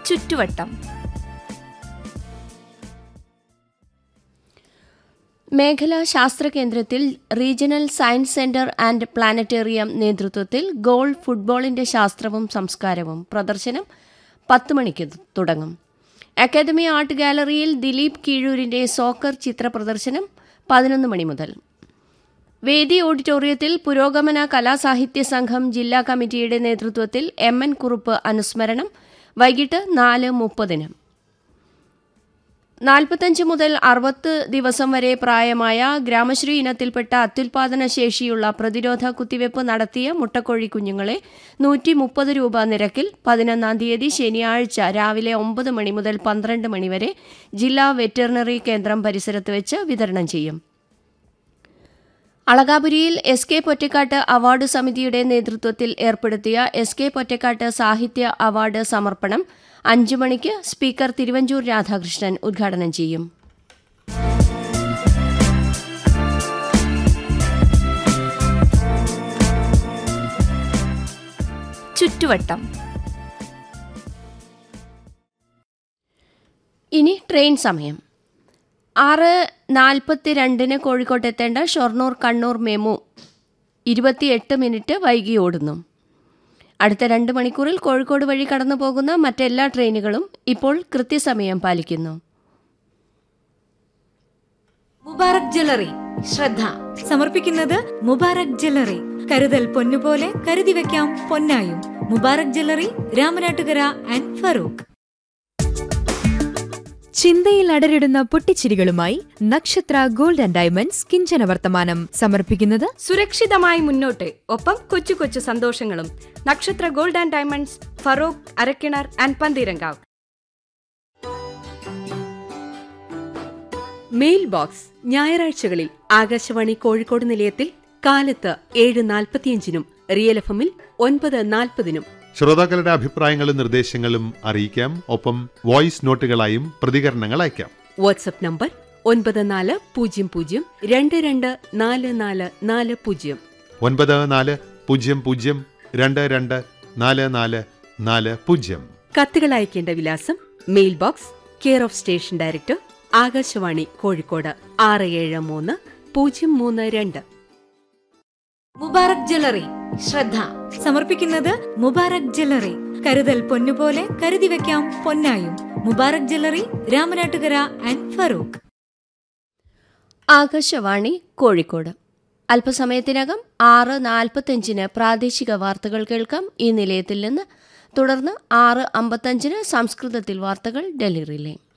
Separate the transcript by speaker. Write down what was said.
Speaker 1: ചുറ്റുവട്ടം
Speaker 2: മേഖലാ ശാസ്ത്ര കേന്ദ്രത്തിൽ regional science centre and planetarium നേതൃത്വത്തിൽ ഗോൾ ഫുട്ബോളിന്റെ ശാസ്ത്രവും സംസ്കാരവും പ്രദർശനം പത്ത് മണിക്ക് തുടങ്ങും അക്കാദമി ആർട്ട് ഗാലറിയിൽ ദിലീപ് കീഴൂരിന്റെ സോക്കർ ചിത്ര പ്രദർശനം പതിനൊന്ന് മണി മുതൽ വേദി ഓഡിറ്റോറിയത്തിൽ പുരോഗമന കലാസാഹിത്യ സംഘം ജില്ലാ കമ്മിറ്റിയുടെ നേതൃത്വത്തിൽ എം എൻ കുറുപ്പ് അനുസ്മരണം വൈകിട്ട് നാല് മുപ്പതിന് നാൽപ്പത്തഞ്ച് മുതൽ അറുപത്ത് ദിവസം വരെ പ്രായമായ ഗ്രാമശ്രീ ഇനത്തിൽപ്പെട്ട അത്യുൽപാദന ശേഷിയുള്ള പ്രതിരോധ കുത്തിവയ്പ് നടത്തിയ മുട്ടക്കോഴി കുഞ്ഞുങ്ങളെ നൂറ്റി മുപ്പത് രൂപ നിരക്കിൽ പതിനൊന്നാം തീയതി ശനിയാഴ്ച രാവിലെ ഒമ്പത് മണി മുതൽ പന്ത്രണ്ട് മണി വരെ ജില്ലാ വെറ്ററിനറി കേന്ദ്രം പരിസരത്ത് വെച്ച് വിതരണം ചെയ്യും അളകാപുരിയിൽ എസ് കെ പൊറ്റക്കാട്ട് അവാർഡ് സമിതിയുടെ നേതൃത്വത്തിൽ ഏർപ്പെടുത്തിയ എസ് കെ പൊറ്റക്കാട്ട് സാഹിത്യ അവാർഡ് സമർപ്പണം അഞ്ചു മണിക്ക് സ്പീക്കർ തിരുവഞ്ചൂർ രാധാകൃഷ്ണൻ ഉദ്ഘാടനം ചെയ്യും
Speaker 1: ചുറ്റുവട്ടം
Speaker 2: ഇനി ട്രെയിൻ സമയം ആറ് നാൽപ്പത്തിരണ്ടിന് കോഴിക്കോട്ട് എത്തേണ്ട ഷൊർണൂർ കണ്ണൂർ മെമു ഇരുപത്തിയെട്ട് മിനിറ്റ് വൈകി ഓടുന്നു അടുത്ത രണ്ട് മണിക്കൂറിൽ കോഴിക്കോട് വഴി കടന്നു പോകുന്ന മറ്റെല്ലാ ട്രെയിനുകളും ഇപ്പോൾ കൃത്യസമയം പാലിക്കുന്നു
Speaker 3: മുബാറക് ജ്വല്ലറി ശ്രദ്ധ സമർപ്പിക്കുന്നത് മുബാറക് ജ്വല്ലറി കരുതൽ പൊന്നുപോലെ കരുതി വെക്കാം പൊന്നായും മുബാറക് ജ്വല്ലറി രാമനാട്ടുകര ആൻഡ് ഫറൂഖ്
Speaker 4: ചിന്തയിൽ അടരിടുന്ന പൊട്ടിച്ചിരികളുമായി നക്ഷത്ര ഗോൾഡ് ആൻഡ് ഡയമണ്ട്സ് കിഞ്ചന വർത്തമാനം സമർപ്പിക്കുന്നത്
Speaker 5: സുരക്ഷിതമായി മുന്നോട്ട് ഒപ്പം കൊച്ചു കൊച്ചു സന്തോഷങ്ങളും Nakshatra gold and diamonds Farook Arakkinar and Pantheerankavu
Speaker 6: mail box ഞായറാഴ്ചകളിൽ ആകാശവാണി കോഴിക്കോട് നിലയത്തിൽ കാലത്ത് ഏഴ് നാൽപ്പത്തിയഞ്ചിനും റിയൽ എഫ് എമ്മിൽ ഒൻപത് നാൽപ്പതിനും
Speaker 7: ശ്രോതാക്കളുടെ അഭിപ്രായങ്ങളും നിർദ്ദേശങ്ങളും അറിയിക്കാം ഒപ്പം വോയിസ് നോട്ടുകളായും പ്രതികരണങ്ങൾ അയക്കാം
Speaker 6: വാട്സപ്പ് നമ്പർ ഒൻപത് നാല് പൂജ്യം പൂജ്യം രണ്ട് രണ്ട് നാല് നാല് നാല് പൂജ്യം
Speaker 7: ഒൻപത് നാല് പൂജ്യം പൂജ്യം രണ്ട് രണ്ട് നാല് നാല് നാല് പൂജ്യം
Speaker 6: കത്തുകൾ അയക്കേണ്ട വിലാസം mail box care of station director Akashvani Kozhikode ആറ് ഏഴ് മൂന്ന് പൂജ്യം മൂന്ന് രണ്ട്
Speaker 3: മുബാറക് ജ്വല്ലറി ശ്രദ്ധ സമർപ്പിക്കുന്നത് മുബാറക് ജ്വല്ലറി കരുതൽ പൊന്നുപോലെ കരുതി വെക്കാം പൊന്നായും മുബാറക് ജ്വല്ലറി രാമനാട്ടുകര ആൻഡ് ഫറൂഖ്
Speaker 2: ആകാശവാണി കോഴിക്കോട് അല്പസമയത്തിനകം ആറ് നാൽപ്പത്തഞ്ചിന് പ്രാദേശിക വാർത്തകൾ കേൾക്കാം ഈ നിലയത്തിൽ നിന്ന് തുടർന്ന് ആറ് അമ്പത്തഞ്ചിന് സംസ്കൃതത്തിൽ വാർത്തകൾ ഡൽഹി റിലേ